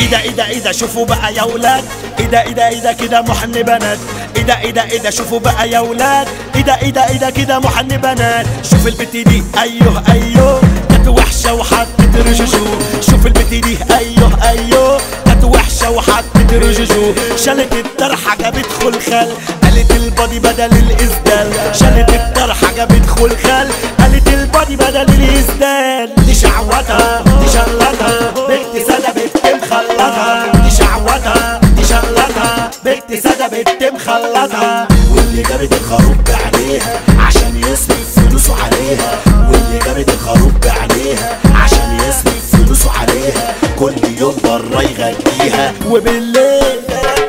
ايه ده ايه ده ايه ده شوفوا بقى يا ولاد ايه ده ايه ده ايه ده كده محن بنات ايه ده ايه ده ايه ده شوفوا بقى يا ولاد ايه ده ايه ده ايه ده كده محن بنات شوف البت دي ايوه ايوه كانت وحشه وحطت رجوجو شوف البت دي ايوه ايوه كانت وحشه وحطت رجوجو شالت الطرحه جابت خلخال قالت البادي بدل الاسدال شالت الطرحه جابت خلخال قالت البادي بدل الاسدال دي شعوتها دي شلتها بنت سادة بنت مخلطها دي شعوتها دي شلتها بنت سادة بنت مخلطها واللي جابت الخروف بعينيها عشان يصرف فلوسه عليها واللي جابت الخروف بعينيها عشان يصرف فلوسه عليها كل يوم بره يغنيها وبالليل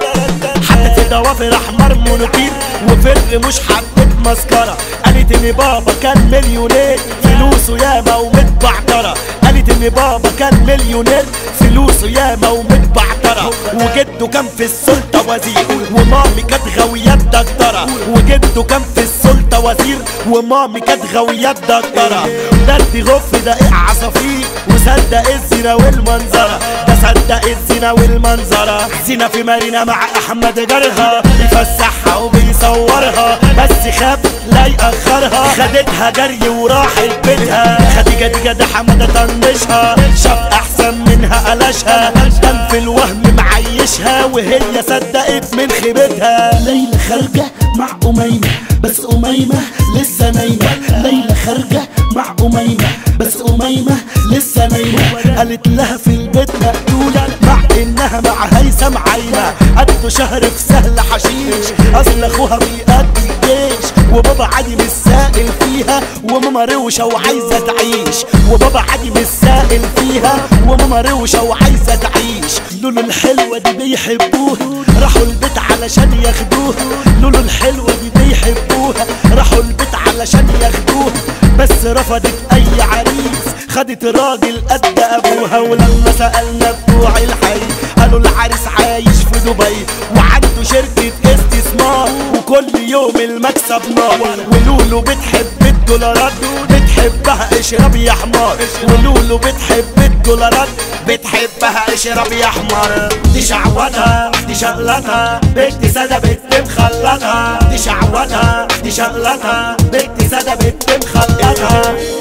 حطت في ضوافر احمر مونوكير وفر مش حطت مسكره قالت ان بابا كان مليونير فلوسه ياما ومتبعتره قالت ان بابا كان مليونير فلوسه ياما ومتبعتره وجده كان في السلطه وزير ومامي كانت غاويات دكتوره وجده كان في السلطه وزير ومامي كانت غاويات دكتوره ده غف ده ايه عصافير وصدق الزنا والمنظره ده صدق الزنا والمنظره زنا في مارينا مع احمد جارها بيفسحها وبيصورها بس خاف لا يأخرها خدتها جري وراحت بيتها خديجة دي جد حمادة طنشها شاف احسن منها قلشها كان في الوهم معيشها وهي صدقت من خيبتها ليلى خارجة مع أميمة بس أميمة لسه نايمة ليلى خارجة مع أميمة بس أميمة لسه نايمة قالت لها في البيت مقتولة مع انها مع هيثم عايمة قد شهر في سهل حشيش اصل اخوها بيقضي الجيش وبابا عادي مش سائل فيها وماما روشة وعايزة تعيش وبابا عادي مش سائل فيها وماما روشة وعايزة تعيش لولو الحلوة دي بيحبوها راحوا البيت علشان ياخدوها لولو الحلوة دي بيحبوها راحوا البيت علشان ياخدوها بس رفضت اي عريس خدت راجل قد ابوها ولما سألنا بتوع الحي قالوا العريس عايش في دبي وعنده شركة استثمار وكل يوم المكسب نار ولولو بتحب الدولارات بتحبها اشرب يا حمار ولولو بتحب الدولارات بتحبها اشرب يا حمار دي شعوتها دي شغلتها بنت سادة بنت مخلطها دي شعوتها دي شغلتها بنت سادة بنت مخلطها